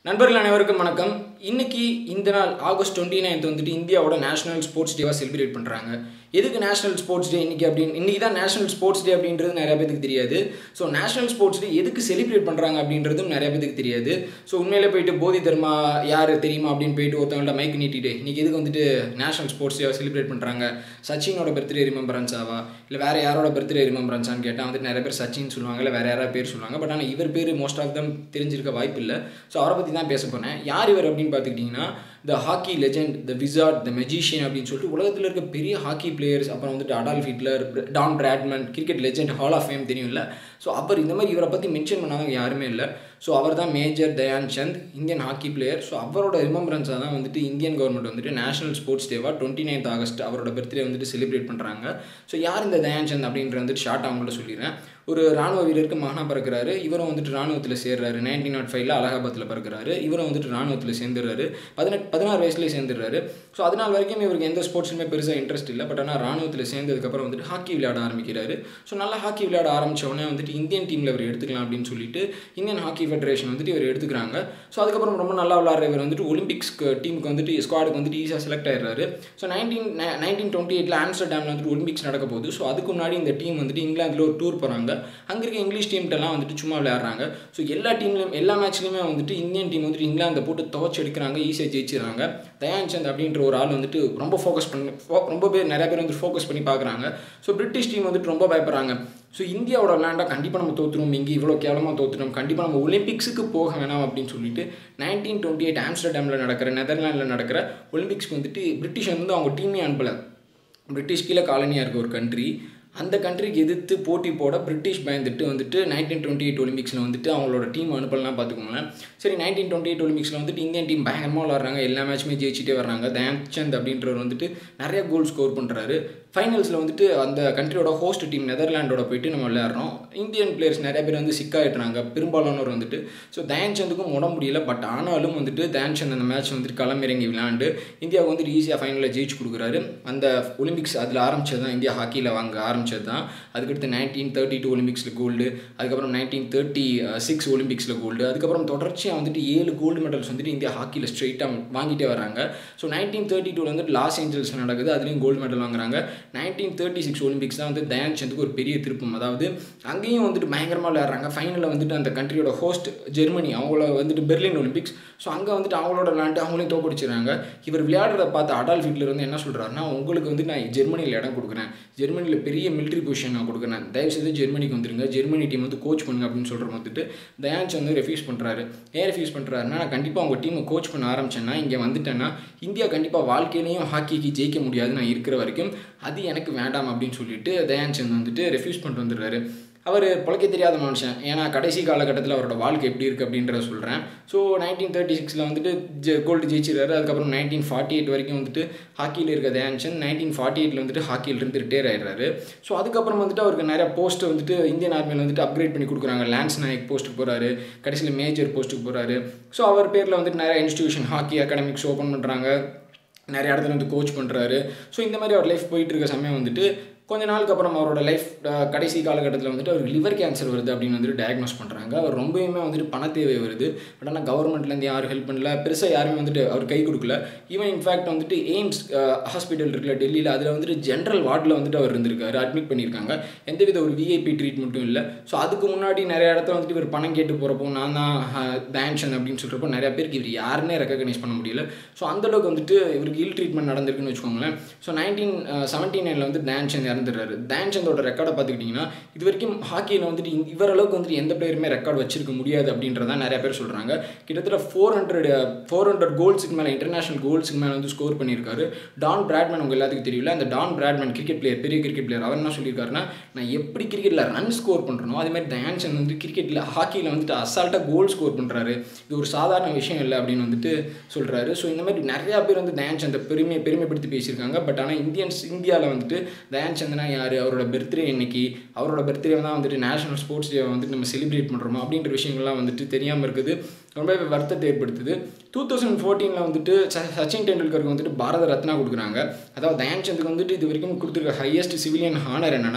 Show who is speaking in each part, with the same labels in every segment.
Speaker 1: நண்பர்கள் அனைவருக்கும் வணக்கம் இன்னைக்கு இந்த நாள் ஆகஸ்ட் டுவெண்ட்டி நைன்த் வந்துட்டு இந்தியாவோட நேஷனல் ஸ்போர்ட்ஸ் டேவாக செலிப்ரேட் பண்ணுறாங்க எதுக்கு நேஷனல் ஸ்போர்ட்ஸ் டே இன்னைக்கு அப்படின்னு இன்னைக்கு தான் நேஷனல் ஸ்போர்ட்ஸ் டே அப்படின்றது நிறைய பேருக்கு தெரியாது ஸோ நேஷனல் ஸ்போர்ட்ஸ் டே எதுக்கு செலிப்ரேட் பண்ணுறாங்க அப்படின்றதும் நிறைய பேருக்கு தெரியாது ஸோ உண்மையிலே போயிட்டு போதி தர்மா யார் தெரியுமா அப்படின்னு போயிட்டு ஒருத்தவங்கள்ட்ட மைக் நீட்டிட்டு இன்னைக்கு எதுக்கு வந்துட்டு நேஷனல் ஸ்போர்ட்ஸ் டேவாக செலிப்ரேட் பண்ணுறாங்க சச்சினோட பர்த்டே ரிமெம்பரன்ஸாவா இல்லை வேறு யாரோட பர்த்டே ரிமெம்பரன்ஸான்னு கேட்டால் வந்துட்டு நிறைய பேர் சச்சின் சொல்லுவாங்க இல்லை வேறு யாராவது பேர் சொல்லுவாங்க பட் ஆனால் இவர் பேர் மோஸ்ட் ஆஃப் தம் தெரிஞ்சிருக்க வாய்ப்பு இல்லை ஸோ அவரை பற்றி தான் பேச போனேன் யார் இவர் அப்படின்னு பார்த்துக்கிட்டிங்கன்னா the hockey legend the wizard the magician அப்படின்னு சொல்லிட்டு உலகத்தில் இருக்க பெரிய ஹாக்கி பிளேயர்ஸ் அப்புறம் வந்துட்டு Adolf Hitler Don Bradman cricket legend hall of fame தெரியும்ல ஸோ அவர் இந்த மாதிரி இவரை பற்றி மென்ஷன் பண்ணாதவங்க யாருமே இல்லை ஸோ அவர் தான் major Dhyan Chand Indian hockey player so அவரோட ரிமெம்பரன்ஸாக தான் வந்துட்டு இந்தியன் கவர்மெண்ட் வந்துட்டு நேஷனல் ஸ்போர்ட்ஸ் டேவாக டுவெண்ட்டி நைன்த் ஆகஸ்ட் அவரோட பர்த்டே வந்துட்டு செலிப்ரேட் பண்ணுறாங்க ஸோ யார் இந்த தயான் சந்த் அப்படின்ற வந்துட்டு ஷார்ட் அவங்கள்ட்ட சொல்லிடுறேன் ஒரு ராணுவ வீரருக்கு மகனாக பிறக்கிறாரு இவரும் வந்துட்டு ராணுவத்தில் சேர்றாரு நைன்டீன் நாட் ஃபைவ்ல அலகாபாத்தில் பிறக்கிறாரு இவரும் வந்துட்டு ராணுவத்தில் சேர்ந்துடுறாரு பதினெட்டு பதினாறு வயசுலேயே சேர்ந்துடுறாரு ஸோ அதனால் வரைக்கும் இவருக்கு எந்த ஸ்போர்ட்ஸுமே பெருசாக இன்ட்ரெஸ்ட் இல்லை பட் ஆனால் ராணுவத்தில் சேர்ந்ததுக்கப்புறம் வந்துட்டு ஹாக்கி விளையாட ஆரம்பிக்கிறாரு ஸோ நல்லா ஹாக்கி விளையாட ஆரம்பித்தவொடனே வந்துட்டு இந்தியன் டீமில் இவர் எடுத்துக்கலாம் அப்படின்னு சொல்லிட்டு இந்தியன் ஹாக்கி ஃபெடரேஷன் வந்துட்டு இவர் எடுத்துக்கிறாங்க ஸோ அதுக்கப்புறம் ரொம்ப நல்லா விளாட்ற இவர் வந்துட்டு ஒலிம்பிக்ஸ்க்கு டீமுக்கு வந்துட்டு ஸ்குவாடுக்கு வந்துட்டு ஈஸியாக செலக்ட் ஆயிடுறாரு ஸோ நைன்டீன் நைன்டீன் டுவெண்ட்டி எயிட்டில் ஆம்ஸ்டர்டாமில் வந்துட்டு ஒலிம்பிக்ஸ் நடக்க போகுது ஸோ அதுக்கு முன்னாடி இந்த டீம் வந்துட்டு இங்கிலாந்தில் ஒரு டூர் போகிறாங்க அங்கே இருக்க இங்கிலீஷ் டீம்கிட்டலாம் வந்துட்டு சும்மா விளையாடுறாங்க ஸோ எல்லா டீம்லையும் எல்லா மேட்ச்லையுமே வந்துட்டு இந்தியன் டீம் வந்துட்டு இங்கிலாந்தை போட்டு துவச்சி எடுக்கிறாங்க ஈஸியாக ஜெயிச்சிடுறாங்க தயான் சந்த் அப்படின்ற ஒரு ஆள் வந்துட்டு ரொம்ப ஃபோக்கஸ் பண்ணி ரொம்ப பேர் நிறைய பேர் வந்து ஃபோக்கஸ் பண்ணி பார்க்குறாங்க ஸோ பிரிட்டிஷ் டீம் வந்துட்டு ரொம்ப பயப்படுறாங்க ஸோ இந்தியாவோட விளையாண்டா கண்டிப்பாக நம்ம தோற்றுரும் இங்கே இவ்வளோ கேவலமாக தோற்றுரும் கண்டிப்பாக நம்ம ஒலிம்பிக்ஸுக்கு போக வேணாம் அப்படின்னு சொல்லிட்டு நைன்டீன் டுவெண்ட்டி எயிட் ஆம்ஸ்டர்டாமில் நடக்கிற நெதர்லாண்டில் நடக்கிற ஒலிம்பிக்ஸ்க்கு வந்துட்டு பிரிட்டிஷ் வந்து அவங்க டீமே அனுப்பலை பிரிட்டிஷ் கீழே காலனியாக இருக்க ஒரு கண்ட்ரி அந்த கண்ட்ரிக்கு எதிர்த்து போட்டி போட பிரிட்டிஷ் பயந்துட்டு வந்துட்டு நைன்டீன் டுவெண்ட்டி எயிட் ஒலிம்பிக்ஸில் வந்துட்டு அவங்களோட டீம் அனுப்பலாம் பார்த்துக்கோங்களேன் சரி நைன்டீன் டுவெண்ட்டி எயிட் ஒலிம்பிக்ஸில் வந்துட்டு இந்தியன் டீம் பயங்கரமாக விளாட்றாங்க எல்லா மேட்ச்சுமே ஜெயிச்சிட்டே வர்றாங்க தயான்சந்த் அப்படின்றவர் வந்துட்டு நிறைய கோல் ஸ்கோர் பண்ணுறாரு ஃபைனல்ஸில் வந்துட்டு அந்த கண்ட்ரியோட ஹோஸ்ட் டீம் நெதர்லாண்டோட போயிட்டு நம்ம விளையாடுறோம் இந்தியன் பிளேயர்ஸ் நிறைய பேர் வந்து சிக்காயிடுறாங்க பெரும்பாலானவர் வந்துட்டு ஸோ தயான்சந்துக்கும் உட முடியல பட் ஆனாலும் வந்துட்டு தயான்சந்த் அந்த மேட்ச் வந்துட்டு களமிறங்கி விளையாண்டு இந்தியாவுக்கு வந்துட்டு ஈஸியாக ஃபைனலில் ஜெயிச்சு கொடுக்குறாரு அந்த ஒலிம்பிக்ஸ் அதில் ஆரம்பிச்சது தான் இந்தியா ஹாக்கியில் வாங்க ஆரம்பிச்சது தான் அதுக்கடுத்து நைன்டீன் தேர்ட்டி டூ ஒலிம்பிக்ஸில் கோல்டு அதுக்கப்புறம் நைன்டீன் தேர்ட்டி சிக்ஸ் ஒலிம்பிக்ஸில் கோல்டு அதுக்கப்புறம் தொடர்ச்சியாக வந்துட்டு ஏழு கோல்டு மெடல்ஸ் வந்துட்டு இந்தியா ஹாக்கியில் ஸ்ட்ரெயிட்டாக வாங்கிட்டே வராங்க ஸோ நைன்டீன் தேர்ட்டி டூவில் வந்துட்டு லாஸ் ஏஞ்சல்ஸ் நடக்குது அதுலேயும் கோல்டு மெடல் வாங்குறாங்க நைன்டீன் தேர்ட்டி சிக்ஸ் ஒலிம்பிக்ஸ் தான் வந்து தயான் சந்துக்கு ஒரு பெரிய திருப்பம் அதாவது அங்கேயும் வந்துட்டு பயங்கரமாக விளையாடுறாங்க ஃபைனலில் வந்துட்டு அந்த கண்ட்ரியோட ஹோஸ்ட் ஜெர்மனி அவங்கள வந்துட்டு பெர்லின் ஒலிம்பிக்ஸ் ஸோ அங்கே வந்துட்டு அவங்களோட விளையாண்டு அவங்களையும் தோக்கடிச்சிடுறாங்க இவர் விளையாடுறத பார்த்து அடால் ஹிட்லர் வந்து என்ன சொல்கிறாருன்னா உங்களுக்கு வந்து நான் ஜெர்மனியில் இடம் கொடுக்குறேன் ஜெர்மனியில் பெரிய மிலிட்ரி பொசிஷன் நான் கொடுக்குறேன் தயவுசெய்து ஜெர்மனிக்கு வந்துருங்க ஜெர்மனி டீம் வந்து கோச் பண்ணுங்க அப்படின்னு சொல்கிற வந்துட்டு தயான்ஸ் வந்து ரெஃப்யூஸ் பண்ணுறாரு ஏன் ரெஃப்யூஸ் பண்ணுறாருன்னா நான் கண்டிப்பாக அவங்க டீமை கோச் பண்ண ஆரம்பிச்சேன்னா இங்கே வந்துட்டேன்னா இந்தியா கண்டிப்பாக வாழ்க்கையிலையும் ஹாக்கிக்கு ஜெயிக்க முடியாது நான் இருக்கிற வரைக்கும் அது எனக்கு வேண்டாம் அப்படின்னு சொல்லிட்டு தயான் சந்த் வந்துட்டு ரெஃப்யூஸ் பண்ணிட்டு வந்துடுறாரு அவர் பிழைக்க தெரியாத மனுஷன் ஏன்னா கடைசி காலகட்டத்தில் அவரோட வாழ்க்கை எப்படி இருக்குது அப்படின்றத சொல்கிறேன் ஸோ நைன்டீன் தேர்ட்டி சிக்ஸில் வந்துட்டு ஜெ கோல்டு ஜெயிச்சிருக்காரு அதுக்கப்புறம் நைன்டீன் ஃபார்ட்டி எயிட் வரைக்கும் வந்துட்டு ஹாக்கியில் இருக்க தயான்சன் நைன்டீன் ஃபார்ட்டி எயிட்டில் வந்துட்டு ஹாக்கியிலிருந்து ரிட்டையர் ஆயிடுறாரு ஸோ அதுக்கப்புறம் வந்துட்டு அவருக்கு நிறைய போஸ்ட்டு வந்துட்டு இந்தியன் ஆர்மியில் வந்துட்டு அப்கிரேட் பண்ணி கொடுக்குறாங்க லான்ஸ் நாயக் போஸ்ட்டுக்கு போகிறாரு கடைசியில் மேஜர் போஸ்ட்டுக்கு போகிறாரு ஸோ அவர் பேரில் வந்துட்டு நிறைய இன்ஸ்டியூஷன் ஹாக்கி அகாடமிக்ஸ் ஓப்பன் பண்ணுறாங்க நிறைய இடத்துல வந்து கோச் பண்ணுறாரு ஸோ இந்த மாதிரி அவர் லைஃப் போயிட்டு இருக்க சமயம் வந்துட்டு கொஞ்ச நாளுக்கு அப்புறம் அவரோட லைஃப் கடைசி காலகட்டத்தில் வந்துட்டு அவருக்கு லிவர் கேன்சர் வருது அப்படின்னு வந்துட்டு டயக்னோஸ் பண்ணுறாங்க அவர் ரொம்பவுமே வந்துட்டு பண தேவை வருது பட் ஆனால் கவர்மெண்ட்லேருந்து யாரும் ஹெல்ப் பண்ணல பெருசாக யாருமே வந்துட்டு அவர் கை கொடுக்கல ஈவன் இன்ஃபேக்ட் வந்துட்டு எய்ம்ஸ் ஹாஸ்பிட்டல் இருக்குல்ல டெல்லியில் அதில் வந்துட்டு ஜென்ரல் வார்டில் வந்துட்டு அவர் இருந்திருக்காரு அட்மிட் பண்ணியிருக்காங்க எந்தவித ஒரு விஐபி ட்ரீட்மெண்ட்டும் இல்லை ஸோ அதுக்கு முன்னாடி நிறைய இடத்துல வந்துட்டு இவர் பணம் கேட்டு போகிறப்போ நான் தான் டேன்ஷன் அப்படின்னு சொல்கிறப்போ நிறைய பேருக்கு இவர் யாருன்னே ரெக்கக்னைஸ் பண்ண முடியல ஸோ அந்தளவுக்கு வந்துட்டு இவருக்கு இல் ட்ரீட்மெண்ட் நடந்திருக்குன்னு வச்சுக்கோங்களேன் ஸோ நைன்டீன் செவன்டி நைனில் வந்து டேன்ஷன் இறந்துடுறாரு டேன்சந்தோட ரெக்கார்டை பார்த்துக்கிட்டிங்கன்னா இது வரைக்கும் ஹாக்கியில் வந்துட்டு இவர் அளவுக்கு வந்துட்டு எந்த பிளேயருமே ரெக்கார்ட் வச்சிருக்க முடியாது அப்படின்றதான் நிறைய பேர் சொல்கிறாங்க கிட்டத்தட்ட ஃபோர் ஹண்ட்ரட் ஃபோர் ஹண்ட்ரட் கோல்ஸுக்கு மேலே இன்டர்நேஷனல் கோல்ஸுக்கு மேலே வந்து ஸ்கோர் பண்ணியிருக்காரு டான் பிராட்மேன் உங்கள் எல்லாத்துக்கும் தெரியல அந்த டான் பிராட்மேன் கிரிக்கெட் பிளேயர் பெரிய கிரிக்கெட் பிளேயர் அவர் என்ன சொல்லியிருக்காருன்னா நான் எப்படி கிரிக்கெட்டில் ரன் ஸ்கோர் பண்ணுறனோ அதே மாதிரி டயான்சன் வந்து கிரிக்கெட்டில் ஹாக்கியில் வந்துட்டு அசால்ட்டாக கோல் ஸ்கோர் பண்ணுறாரு இது ஒரு சாதாரண விஷயம் இல்லை அப்படின்னு வந்துட்டு சொல்கிறாரு ஸோ இந்த மாதிரி நிறையா பேர் வந்து தயான்சந்தை பெருமை பெருமைப்படுத்தி பேசியிருக்காங்க பட் ஆனால் இந்தியன்ஸ் இந்தியாவில் வந்துட்டு தயான்சந்த்னா யார் அவரோட பர்த்டே இன்னைக்கு அவரோட பர்த்டே தான் வந்துட்டு நேஷனல் ஸ்போர்ட்ஸ் டே வந்துட்டு நம்ம செலிப்ரேட் பண்ணுறோமா அப்படின்ற விஷயங்கள்லாம் வந்துட்டு தெரியாமல் இருக்குது ரொம்பவே வருத்தத்தை ஏற்படுத்துது டூ தௌசண்ட் ஃபோர்டீனில் வந்துட்டு சச்சின் டெண்டுல்கருக்கு வந்துட்டு பாரத ரத்னா கொடுக்குறாங்க அதாவது தயான்சந்துக்கு வந்துட்டு இது வரைக்கும் கொடுத்துருக்க ஹையஸ்ட் சிவிலியன் ஹானர் என்னன்னா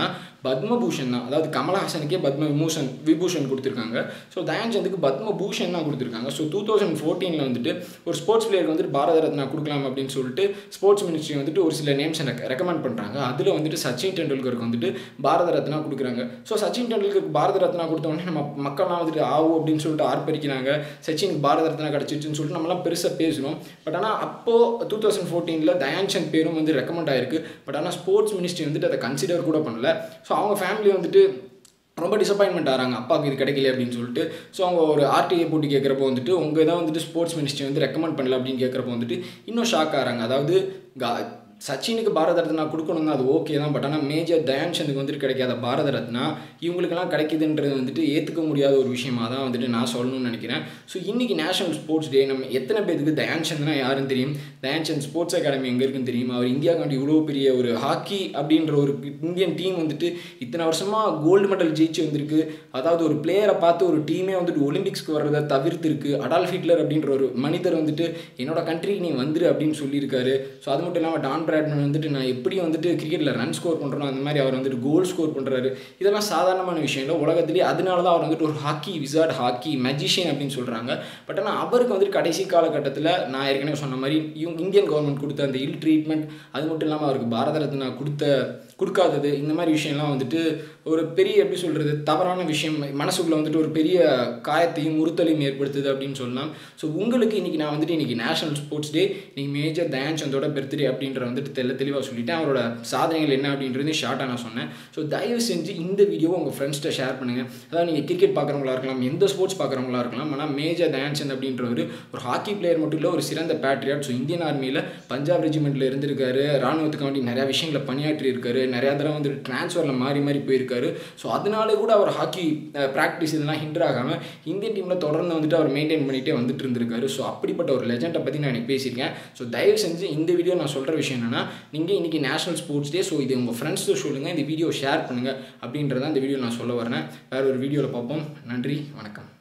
Speaker 1: பத்மபூஷன் தான் அதாவது கமலஹாசனுக்கே பத்ம விமூஷன் விபூஷன் கொடுத்துருக்காங்க ஸோ தயான்சந்துக்கு பத்மபூஷன் தான் கொடுத்துருக்காங்க ஸோ டூ தௌசண்ட் ஃபோர்டீனில் வந்துட்டு ஒரு ஸ்போர்ட்ஸ் பிளேயருக்கு வந்துட்டு பாரத ரத்னா கொடுக்கலாம் அப்படின்னு சொல்லிட்டு ஸ்போர்ட்ஸ் மினிஸ்ட்ரி வந்துட்டு ஒரு சில நேம்ஸ் எனக்கு ரெக்கமெண்ட் பண்ணுறாங்க அதில் வந்துட்டு சச்சின் டெண்டுல்கருக்கு வந்துட்டு பாரத ரத்னா கொடுக்குறாங்க ஸோ சச்சின் டெண்டுல்கருக்கு பாரத ரத்னா கொடுத்த உடனே நம்ம மக்கள்லாம் வந்துட்டு ஆகும் அப்படின்னு சொல்லிட்டு ஆர்ப்பரிக்கிறாங்க சச்சினுக்கு பாரத ரத்னா கிடச்சிச்சுன்னு சொல்லிட்டு நம்மலாம் பெருசாக பேசுகிறோம் பட் ஆனால் அப்போது டூ தௌசண்ட் ஃபோர்டீனில் தயான்சந்த் பேரும் வந்து ரெக்கமெண்ட் ஆயிருக்கு பட் ஆனால் ஸ்போர்ட்ஸ் மினிஸ்ட்ரி வந்துட்டு அதை கன்சிடர் கூட பண்ணல ஸோ அவங்க ஃபேமிலி வந்துட்டு ரொம்ப டிசப்பாயின்மெண்ட் ஆகிறாங்க அப்பாவுக்கு இது கிடைக்கல அப்படின்னு சொல்லிட்டு ஸோ அவங்க ஒரு ஆர்டிஐ போட்டு கேட்குறப்போ வந்துட்டு உங்கள் இதை வந்துட்டு ஸ்போர்ட்ஸ் மினிஸ்ட்ரி வந்து ரெக்கமெண்ட் பண்ணல அப்படின்னு கேட்குறப்போ வந்துட்டு இன்னும் ஷாக் ஆகிறாங்க அதாவது கா சச்சினுக்கு பாரத ரத்னா கொடுக்கணும் தான் அது ஓகே தான் பட் ஆனால் மேஜர் தயான்சந்துக்கு வந்துட்டு கிடைக்காத பாரத ரத்னா இவங்களுக்கெல்லாம் கிடைக்குதுன்றது வந்துட்டு ஏற்றுக்க முடியாத ஒரு விஷயமா தான் வந்துட்டு நான் சொல்லணும்னு நினைக்கிறேன் ஸோ இன்றைக்கி நேஷனல் ஸ்போர்ட்ஸ் டே நம்ம எத்தனை பேருக்கு தயான்சந்த்னா யாருன்னு தெரியும் தயான்சந்த் ஸ்போர்ட்ஸ் அகாடமி எங்கே இருக்குன்னு தெரியும் அவர் இந்தியாவுக்காண்டி இவ்வளோ பெரிய ஒரு ஹாக்கி அப்படின்ற ஒரு இந்தியன் டீம் வந்துட்டு இத்தனை வருஷமாக கோல்டு மெடல் ஜெயிச்சு வந்திருக்கு அதாவது ஒரு பிளேயரை பார்த்து ஒரு டீமே வந்துட்டு ஒலிம்பிக்ஸ்க்கு வர்றதை தவிர்த்திருக்கு அடால்ஃப் ஹிட்லர் அப்படின்ற ஒரு மனிதர் வந்துட்டு என்னோட கண்ட்ரிக்கு நீ வந்துரு அப்படின்னு சொல்லியிருக்காரு ஸோ அது மட்டும் இல்லாமல் டான் பிராட்மன் வந்துட்டு நான் எப்படி வந்துட்டு கிரிக்கெட்டில் ரன் ஸ்கோர் பண்ணுறனோ அந்த மாதிரி அவர் வந்துட்டு கோல் ஸ்கோர் பண்ணுறாரு இதெல்லாம் சாதாரணமான விஷயம் இல்லை உலகத்துலேயே அதனால தான் அவர் வந்துட்டு ஒரு ஹாக்கி விசார்ட் ஹாக்கி மேஜிஷியன் அப்படின்னு சொல்கிறாங்க பட் ஆனால் அவருக்கு வந்துட்டு கடைசி காலகட்டத்தில் நான் ஏற்கனவே சொன்ன மாதிரி இவங்க இந்தியன் கவர்மெண்ட் கொடுத்த அந்த இல் ட்ரீட்மெண்ட் அது மட்டும் இல்லாமல் அவருக்கு பாரத ரத்னா கொடுத்த கொடுக்காதது இந்த மாதிரி விஷயம்லாம் வந்துட்டு ஒரு பெரிய எப்படி சொல்கிறது தவறான விஷயம் மனசுக்குள்ளே வந்துட்டு ஒரு பெரிய காயத்தையும் முறுத்தலையும் ஏற்படுத்துது அப்படின்னு சொல்லலாம் ஸோ உங்களுக்கு இன்றைக்கி நான் வந்துட்டு இன்றைக்கி நேஷனல் ஸ்போர்ட்ஸ் டே இன்றைக்கி மேஜர் தயான்சந்தோட பர்த்டே அப்படின்ற வந்துட்டு தெல்ல தெளிவாக சொல்லிட்டேன் அவரோட சாதனைகள் என்ன அப்படின்றது ஷார்ட்டாக நான் சொன்னேன் ஸோ தயவு செஞ்சு இந்த வீடியோவை உங்கள் ஃப்ரெண்ட்ஸ்கிட்ட ஷேர் பண்ணுங்கள் அதாவது நீங்கள் கிரிக்கெட் பார்க்குறவங்களா இருக்கலாம் எந்த ஸ்போர்ட்ஸ் பார்க்குறவங்களா இருக்கலாம் ஆனால் மேஜர் தயான்சந்த் அப்படின்றவர் ஒரு ஹாக்கி பிளேயர் மட்டும் இல்லை ஒரு சிறந்த பேட்ரியாட் ஸோ இந்தியன் ஆர்மியில் பஞ்சாப் ரெஜிமெண்ட்டில் இருந்திருக்காரு ராணுவத்துக்காண்டி நிறையா விஷயங்களை பணியாற்றி இருக்காரு நிறையா தடவை வந்துட்டு ட்ரான்ஸ்ஃபரில் மாறி மாறி போயிருக்காரு ஸோ அதனாலே கூட அவர் ஹாக்கி ப்ராக்டிஸ் இதெல்லாம் ஹிண்டர் ஆகாமல் இந்தியன் டீமில் தொடர்ந்து வந்துட்டு அவர் மெயின்டைன் பண்ணிகிட்டே வந்துட்டு இருந்திருக்காரு ஸோ அப்படிப்பட்ட ஒரு லெஜெண்டை பற்றி நான் எனக்கு பேசியிருக்கேன் ஸோ தயவு செஞ்சு இந்த வீடியோ நான் சொல்கிற விஷயம் என்னென்னா நீங்கள் இன்றைக்கி நேஷனல் ஸ்போர்ட்ஸ் டே ஸோ இது உங்கள் ஃப்ரெண்ட்ஸுக்கு சொல்லுங்கள் இந்த வீடியோ ஷேர் பண்ணுங்கள் அப்படின்றத இந்த வீடியோ நான் சொல்ல வரேன் வேறு ஒரு வீடியோவில் பார்ப்போம் நன்றி வணக்கம்